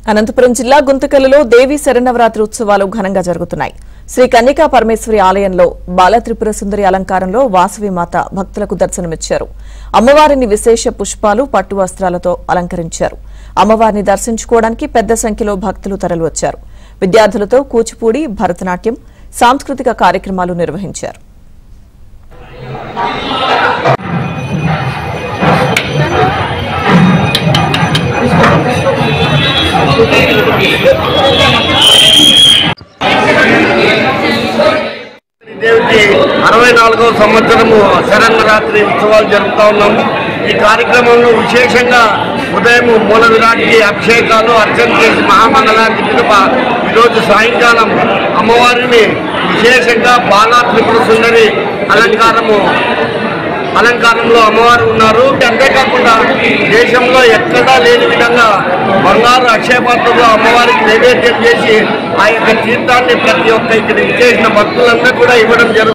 అనంతపురం జిల్లా గుంతకల్లులో దేవి శరన్నవరాత్రి ఉత్సవాలు ఘనంగా జరుగుతున్నాయి శ్రీ కన్యకా పరమేశ్వరి ఆలయంలో బాలత్రిపుర సుందరి అలంకారంలో వాసవి మాత భక్తులకు దర్శనమిచ్చారు అమ్మవారిని విశేష పుష్పాలు పట్టు వస్త్రాలతో అలంకరించారు అమ్మవారిని దర్శించుకోవడానికి పెద్ద సంఖ్యలో భక్తులు తరలివచ్చారు విద్యార్థులతో కూచిపూడి భరతనాట్యం సాంస్కృతిక కార్యక్రమాలు నిర్వహించారు దేవికి అరవై నాలుగవ సంవత్సరము శరన్నరాత్రి ఉత్సవాలు జరుపుతా ఉన్నాము ఈ కార్యక్రమంలో విశేషంగా ఉదయం మూల విరాట్కి అభిషేకాలు అర్చన చేసి మహామంగళానికి పిలుప ఈరోజు సాయంకాలం అమ్మవారిని విశేషంగా బాలా త్రిపుర సుందరి అలంకారము అలంకారంలో అమ్మవారు ఉన్నారు అంతేకాకుండా దేశంలో ఎక్కడా లేని విధంగా బంగారు అక్షయ పాత్రలో అమ్మవారికి నైవేద్యం చేసి ఆ యొక్క తీర్థాన్ని ప్రతి ఒక్క ఇక్కడ చేసిన భక్తులందరూ కూడా ఇవ్వడం జరుగుతుంది